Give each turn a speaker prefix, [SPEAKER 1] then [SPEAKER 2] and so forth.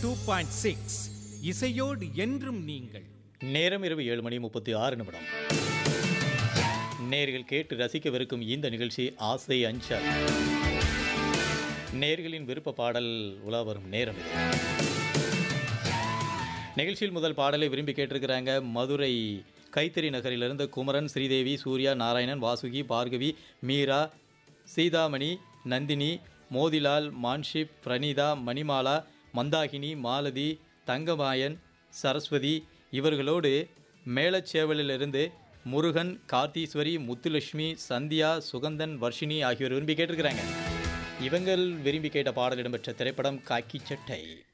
[SPEAKER 1] two point six இசையோடு என்றும் நீங்கள்
[SPEAKER 2] நேரம் இரவு ஏழு மணி முப்பத்தி ஆறு நிமிடம் நேர்கள் கேட்டு ரசிக்கவிருக்கும் இந்த நிகழ்ச்சி ஆசை அஞ்சல் நேர்களின் விருப்ப பாடல் உலா வரும் நேரம் இது நிகழ்ச்சியில் முதல் பாடலை விரும்பி கேட்டிருக்கிறாங்க மதுரை கைத்தறி நகரிலிருந்து குமரன் ஸ்ரீதேவி சூர்யா நாராயணன் வாசுகி பார்கவி மீரா சீதாமணி நந்தினி மோதிலால் மான்ஷிப் பிரணீதா மணிமாலா மந்தாகினி மாலதி தங்கமாயன் சரஸ்வதி இவர்களோடு மேலச்சேவலிலிருந்து முருகன் கார்த்தீஸ்வரி முத்துலட்சுமி சந்தியா சுகந்தன் வர்ஷினி ஆகியோர் விரும்பி கேட்டிருக்கிறாங்க இவங்கள் விரும்பி கேட்ட பாடல் இடம்பெற்ற திரைப்படம் காக்கி சட்டை